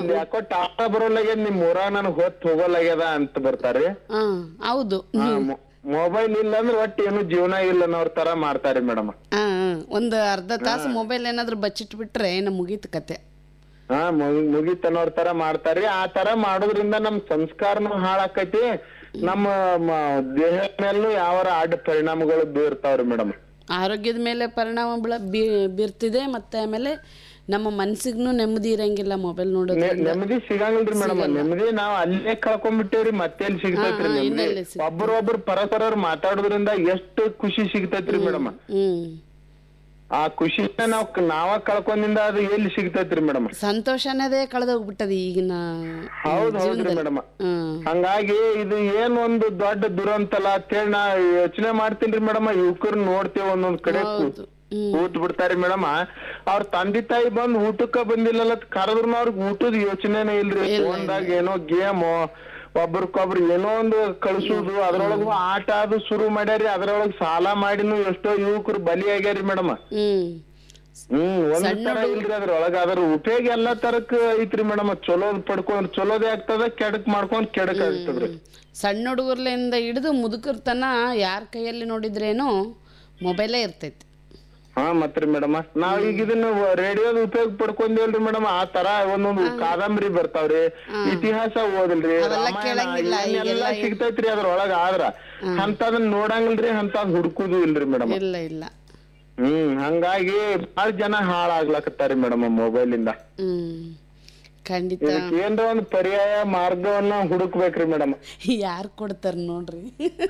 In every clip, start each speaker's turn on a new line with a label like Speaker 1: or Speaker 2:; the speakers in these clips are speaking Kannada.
Speaker 1: ಒಂದ್ ಯಾಕೋ ಟಾಟಾ ಬರೋಲಾಗ್ಯದ ನಿಮ್ ಊರಾಗ ನನಗ್ ಹೊತ್ತು ಹೋಗೋಲಾಗ್ಯದ ಅಂತ ಬರ್ತಾರ್ರಿ
Speaker 2: ಹಾ ಹೌದು
Speaker 1: ಮೊಬೈಲ್ ಇಲ್ಲ ಅಂದ್ರೆ ಒಟ್ಟು ಏನು ಜೀವನ ಇಲ್ಲ ಅನ್ನೋರ್ ತರ ಮಾಡ್ತಾರಿ ಮೇಡಮ್
Speaker 2: ಹಾ ಒಂದು ಅರ್ಧ ತಾಸು ಮೊಬೈಲ್ ಏನಾದ್ರು ಬಚ್ಚಿಟ್ಬಿಟ್ರೆ ನಮ್ಮ ಮುಗೀತು ಕತೆ
Speaker 1: ಹಾ ಮುಗಿ- ಮುಗೀತನ್ನೋರ್ ತರ ಮಾಡ್ತಾರ್ರಿ ಆ ತರ ಮಾಡೋದ್ರಿಂದ ನಮ್ ಸಂಸ್ಕಾರನು ಹಾಳಾಕೈತಿ ನಮ್ಮ ಮ- ದೇಹದ ಮೇಲೂ ಯಾವ ಅಡ್ಡ ಪರಿಣಾಮಗಳು ಬೀರ್ತಾವ್ರಿ ಮೇಡಮ್
Speaker 2: ಆರೋಗ್ಯದ ಮೇಲೆ ಪರಿಣಾಮ ಬೀಳ ಬೀ- ಬೀರ್ತಿದೆ ಮತ್ತೆ ಆಮೇಲೆ ನಮ್ಮ ಮನ್ಸಿಗೂ ನೆಮ್ಮದಿ ಇರಂಗಿಲ್ಲ ಮೊಬೈಲ್ ನೋಡೋದ್ರಿಂದ
Speaker 1: ನೆಮ್ಮದಿ ಸಿಗಂಗಿಲ್ರಿ ಮೇಡಮ್ ನೆಮ್ಮದಿ ನಾವ್ ಅಲ್ಲೇ ಕಳ್ಕೊಂಡ್ಬಿಟ್ಟೇವ್ರಿ ಮತ್ತೆಲ್ಲಿ ಸಿಗ್ತೈತ್ರಿ
Speaker 2: ಹಾ,
Speaker 1: ನೆಮ್ಮದಿ
Speaker 2: ಇನ್ನೆಲ್ಲಿ ಸಿಗ್ತೈತಿ?
Speaker 1: ಒಬ್ಬರೊಬ್ರು ಪರಸ್ಪರ ಮಾತಾಡೋದ್ರಿಂದ ಎಷ್ಟು ಖುಷಿ ಸಿಗ್ತೈತ್ರಿ ಮೇಡಮ್
Speaker 2: ಹ್ಮ್
Speaker 1: ಆ ಖುಷಿನ ನಾವ್ ನಾವ ಕಳ್ಕೊಂಡಿಂದ ಅದು ಎಲ್ಲಿ ಸಿಗ್ತೈತ್ರಿ ಮೇಡಮ್
Speaker 2: ಸಂತೋಷ ಅನ್ನೋದೇ ಕಳೆದೋಗ್ಬಿಟ್ಟದ ಈಗಿನ
Speaker 1: ಹೌದ್ ಹೌದ್ರಿ
Speaker 2: ಜೀವನದಲ್ಲಿ.
Speaker 1: ಮೇಡಮ್
Speaker 2: ಹ್ಮ್
Speaker 1: ಹಂಗಾಗಿ ಇದು ಏನ್ ಒಂದು ದೊಡ್ಡ ದುರಂತಲ್ಲ ಅಂತೇಳಿ ನಾ ಯೋಚನೆ ಮಾಡ್ತೀನ್ರಿ ಮೇಡಮ್ ಯುವಕರ್ ನೋಡ್ತೇವ್ ಒಂದೊಂದ್ ಕಡೆ
Speaker 2: ಹೌದು ಹ್ಮ್
Speaker 1: ಕೂತ್ ಬಿಡ್ತಾರಿ ಮೇಡಮ್ ಅವ್ರ ತಂದೆ ತಾಯಿ ಬಂದ್ ಊಟಕ್ಕ ಬಂದಿಲ್ಲಲ್ಲ ಕರೆದ್ರು ಅವ್ರಿಗೆ ಊಟದ ಯೋಚನೆನೇ ಇಲ್ರಿ ಫೋನ್ದಾಗ ಏನೋ ಗೇಮ್ ಒಬ್ರಕೊಬ್ರು ಏನೋ ಒಂದು ಕಳ್ಸುದು ಅದ್ರೊಳಗ ಆಟ ಅದು ಶುರು ಮಾಡ್ಯಾರಿ ಅದ್ರೊಳಗ ಸಾಲ ಮಾಡಿನು ಎಷ್ಟೋ ಯುವಕರು ಬಲಿ ಆಗ್ಯಾರಿ ಮೇಡಮ್
Speaker 2: ಹ್ಮ್
Speaker 1: ಹ್ಮ್ ಒಂದ್ ತರ ಇಲ್ರಿ ಅದ್ರೊಳಗ ಅದ್ರ ಉಪಯೋಗ ಎಲ್ಲಾ ತರಕ್ ಐತ್ರಿ ಮೇಡಮ್ ಚಲೋದ್ ಪಡ್ಕೊಂಡ್ ಚಲೋದೇ ಆಗ್ತದ ಕೆಡಕ್ ಮಾಡ್ಕೊಂಡ್ ಕೆಡಕ್ ಆಗ್ತದ್ರಿ
Speaker 2: ಸಣ್ಣ ಹುಡುಗರ್ಲಿಂದ ಹಿಡಿದು ಮುದುಕರ ತನ ಯಾರ ಕೈಯಲ್ಲಿ ನೋಡಿದ್ರೇನು ಮೊಬೈಲೇ ಇರ್ತೈತಿ
Speaker 1: ಹಾ ಮತ್ರಿ ಮೇಡಮ್ ನಾವ್ ಈಗ ಇದನ್ನ ರೇಡಿಯೋದ ಉಪಯೋಗ ಪಡ್ಕೊಂಡೇವ್ರಿ ಮೇಡಮ್ ಆ ತರ ಒಂದೊಂದು ಕಾದಂಬರಿ ಬರ್ತಾವ್ರಿ ಇತಿಹಾಸ ಓದಲ್ರಿ
Speaker 2: ಅವೆಲ್ಲ
Speaker 1: ರಾಮಾಯಣ
Speaker 2: ಕೇಳಂಗಿಲ್ಲ,
Speaker 1: ಏನೆಲ್ಲ
Speaker 2: ಈಗೆಲ್ಲ
Speaker 1: ಸಿಗ್ತೈತ್ರಿ ಅದ್ರೊಳಗ ಆದ್ರ ಅಂತದನ್ನ ನೋಡಂಗಿಲ್ರಿ ಅಂತದ್ ಹುಡುಕುದು ಇಲ್ರಿ ಮೇಡಮ್
Speaker 2: ಇಲ್ಲ ಇಲ್ಲ
Speaker 1: ಹ್ಮ್ ಹಂಗಾಗಿ ಬಾಳ ಜನ ಹಾಳಾಗ್ಲಕತ್ತಾರಿ ಮೇಡಮ್ ಮೊಬೈಲ್ ಇಂದ
Speaker 2: ಹ್ಮ್ ಖಂಡಿತ
Speaker 1: ಇದಕ್ಕೆ ಏನ್ರ ಒಂದ್ ಪರ್ಯಾಯ ಮಾರ್ಗವನ್ನ ಹುಡುಕ್ಬೇಕ್ರಿ ಮೇಡಮ್
Speaker 2: ಯಾರು ಕೊಡ್ತಾರ ನೋಡ್ರಿ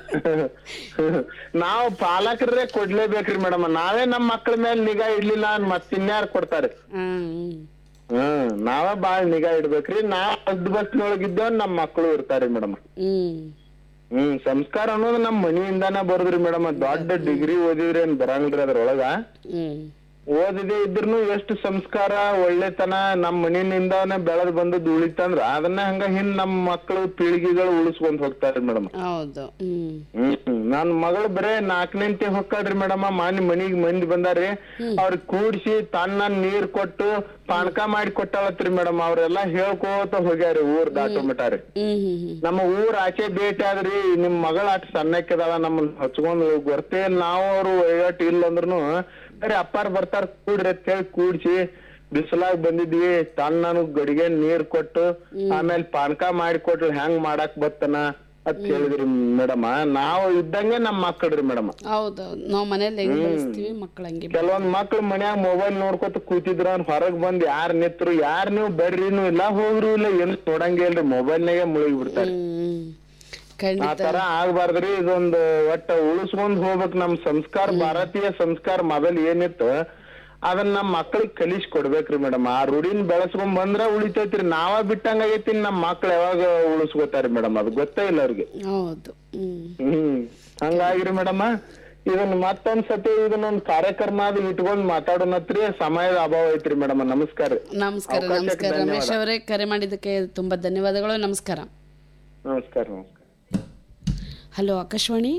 Speaker 1: ನಾವ್ ಪಾಲಕರೇ ಕೊಡ್ಲೇಬೇಕ್ರಿ ಮೇಡಮ್ ನಾವೇ ನಮ್ ಮಕ್ಳ ಮೇಲೆ ನಿಗಾ ಇಡ್ಲಿಲ್ಲ ಮತ್ತಿನ್ಯಾರು ಕೊಡ್ತಾರೆ
Speaker 2: ಹ್ಮ್
Speaker 1: ಹ್ಮ್ ನಾವ ಬಾಳ್ ನಿಗಾ ಇಡ್ಬೇಕ್ರಿ ನಾವ್ ಅದ್ ಬಸ್ನೊಳಗಿದ್ದೇವ್ ನಮ್ ಮಕ್ಳು ಇರ್ತಾರಿ ಮೇಡಮ್
Speaker 2: ಹ್ಮ್
Speaker 1: ಹ್ಮ್ ಸಂಸ್ಕಾರ ಅನ್ನೋದು ನಮ್ ಮನಿಯಿಂದಾನ ಬರುದ್ರಿ ಮೇಡಮ್ ದೊಡ್ಡ ಡಿಗ್ರಿ ಓದಿದ್ರಿ ಏನ್ ಬರಂಗಿಲ್ರಿ ಅದ್ರೊಳಗ
Speaker 2: ಹ್ಮ್
Speaker 1: ಓದಿದೆ ಇದ್ರುನು ಎಷ್ಟು ಸಂಸ್ಕಾರ ಒಳ್ಳೆತನ ನಮ್ ಮನಿಯಿಂದಾನೆ ಬೆಳೆದ್ ಬಂದದ್ ಉಳಿತಂದ್ರ ಅದನ್ನ ಹಂಗ ಹಿಂದ್ ನಮ್ ಮಕ್ಳು ಪೀಳಿಗೆಗಳು ಉಳಿಸ್ಕೊಂಡ್ ಹೋಗ್ತಾರಿ ಮೇಡಮ್
Speaker 2: ಹೌದು ಹ್ಮ್
Speaker 1: ಹ್ಮ್ ನನ್ ಮಗಳು ಬರೇ ನಾಲ್ಕನೇಂತೆ ಹೊಕ್ಕಾಳ್ರಿ ಮೇಡಮ್ ಮಾನಿ ಮನಿಗ್ ಮಂದಿ ಬಂದಾರಿ ಅವ್ರಿಗೆ ಕೂಡ್ಸಿ ತನ್ನ ನೀರ್ ಕೊಟ್ಟು ಪಾನಕ ಮಾಡಿ ಕೊಟ್ಟಾಳತ್ರಿ ಮೇಡಮ್ ಅವ್ರೆಲ್ಲಾ ಹೇಳ್ಕೋತ ಹೋಗ್ಯಾರಿ ಊರ್ ದಾಟು ಮಟಾರಿ
Speaker 2: ಹ್ಮ್ ಹ್ಮ್ ಹ್ಮ್
Speaker 1: ನಮ್ಮ ಊರ್ ಆಚೆ ಭೇಟಿ ಆದ್ರಿ ನಿಮ್ ಮಗಳ ಅಟ್ ಸಣ್ಣಕ್ಕಿದಾಳ ನಮ್ಮನ್ ಹಚ್ಕೊಂಡ್ ಗೊತ್ತೇ ಇಲ್ಲ ನಾವು ಅವ್ರು ಒಯ್ಯಾಟ ಇಲ್ಲ ಅಂದ್ರುನು ಬರೀ ಅಪ್ಪಾರ್ ಬರ್ತಾರ ಕೂಡ್ರಿ ಅಂತ ಹೇಳಿ ಕೂಡ್ಸಿ ಬಿಸಿಲಾಗ್ ಬಂದಿದ್ವಿ ತನ್ನ ಗಡಿಗೆ ನೀರ್ ಕೊಟ್ಟು ಆಮೇಲೆ ಪಾನಕ ಮಾಡಿ ಕೊಟ್ರು ಹೆಂಗ್ ಮಾಡಾಕ್ ಬತ್ತನ ಅಂತ ಹೇಳಿದ್ರಿ ಮೇಡಮ್ ನಾವು ಇದ್ದಂಗೆ ನಮ್ ಮಕ್ಕಳ್ರಿ ಮೇಡಮ್
Speaker 2: ಹೌದೌದು ನಾವು ಮನೇಲಿ ಹೆಂಗ್ ಬೆಳೆಸ್ತೀವಿ ಮಕ್ಳು ಹಂಗೆ
Speaker 1: ಕೆಲವೊಂದ್ ಮಕ್ಳು ಮನ್ಯಾಗ ಮೊಬೈಲ್ ನೋಡ್ಕೊತ ಕೂತಿದ್ರ ಹೊರಗ್ ಬಂದ್ ಯಾರ್ ನಿತ್ರು ಯಾರ್ ನೀವು ಬರ್ರಿನು ಇಲ್ಲ ಹೋಗ್ರು ಇಲ್ಲ ಏನ್ ನೋಡಂಗೇ ಇಲ್ರಿ ಮೊಬೈಲ್ನಾಗೆ ಮುಳುಗಿ ಬಿಡ್ತಾರೆ
Speaker 2: ಹ್ಮ್
Speaker 1: ಆ
Speaker 2: ಖಂಡಿತ
Speaker 1: ತರ ಆಗ್ಬಾರ್ದ್ರಿ ಇದೊಂದು ಒಟ್ಟ ಉಳಿಸ್ಕೊಂಡ್ ಹೋಗ್ಬೇಕ್ ನಮ್ ಸಂಸ್ಕಾರ ಭಾರತೀಯ ಸಂಸ್ಕಾರ ಮೊದಲ್ ಏನಿತ್ತು ಅದನ್ನ ನಮ್ ಮಕ್ಳಿಗೆ ಕಲಿಸ್ ಕೊಡ್ಬೇಕ್ರಿ ಮೇಡಮ್ ಆ ರೂಢಿನ ಬೆಳೆಸ್ಕೊಂಡ್ ಬಂದ್ರ ಉಳಿತೈತ್ರಿ ನಾವ ಬಿಟ್ಟಂಗ ಆಗೈತಿ ನಮ್ ಮಕ್ಳು ಯಾವಾಗ ಉಳಿಸ್ಕೋತಾರಿ ಮೇಡಮ್ ಅದು ಗೊತ್ತೇ ಇಲ್ಲ ಅವ್ರಿಗೆ
Speaker 2: ಹೌದು ಹ್ಮ್
Speaker 1: ಹ್ಮ್ ಹಂಗಾಗಿರಿ ಮೇಡಮ್ ಇದನ್ನ ಮತ್ತೊಂದ್ ಸತಿ ಇದನ್ನೊಂದ್ ಕಾರ್ಯಕ್ರಮ ಅದು ಇಟ್ಕೊಂಡ್ ಮಾತಾಡೋಣತ್ರಿ ಸಮಯದ ಅಭಾವ ಐತ್ರಿ ಮೇಡಮ್ ನಮಸ್ಕಾರ ರೀ
Speaker 2: ನಮಸ್ಕಾರ
Speaker 1: ಅವಕಾಶಕ್ಕೆ
Speaker 2: ನಮಸ್ಕಾರ ರಮೇಶ್
Speaker 1: ಧನ್ಯವಾದ.
Speaker 2: ಅವರೇ ಕರೆ ಮಾಡಿದ್ದಕ್ಕೆ ತುಂಬಾ ಧನ್ಯವಾದಗಳು ನಮಸ್ಕಾರ
Speaker 1: ನಮಸ್ಕಾರ ನಮಸ್ಕಾರ
Speaker 2: ಹಲೋ ಆಕಾಶವಾಣಿ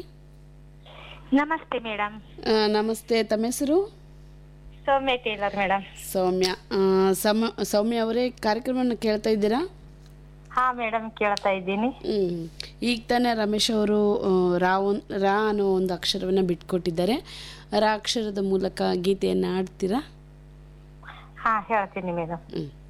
Speaker 3: ನಮಸ್ತೆ ಮೇಡಮ್
Speaker 2: ಆ, ನಮಸ್ತೆ ತಮ್ಮ ಹೆಸರು
Speaker 3: ಸೌಮ್ಯ ಟೇಲರ್ ಮೇಡಮ್
Speaker 2: ಸೌಮ್ಯ ಆ, ಸಮ ಸೌಮ್ಯ ಅವರೇ ಕಾರ್ಯಕ್ರಮವನ್ನು ಕೇಳ್ತಾ ಇದ್ದೀರಾ
Speaker 3: ಹಾ ಮೇಡಮ್ ಕೇಳ್ತಾ ಇದ್ದೀನಿ
Speaker 2: ಹ್ಮ್. ಈಗ ತಾನೇ ರಮೇಶ್ ಅವರು ಆ, ರಾ ಒನ್ ರಾ ಅನ್ನೋ ಒಂದು ಅಕ್ಷರವನ್ನು ಬಿಟ್ಕೊಟ್ಟಿದ್ದಾರೆ ರಾ ಅಕ್ಷರದ ಮೂಲಕ ಗೀತೆಯನ್ನು ಆಡ್ತೀರಾ
Speaker 3: ಹಾ ಹೇಳ್ತೀನಿ ಮೇಡಮ್
Speaker 2: ಹ್ಮ್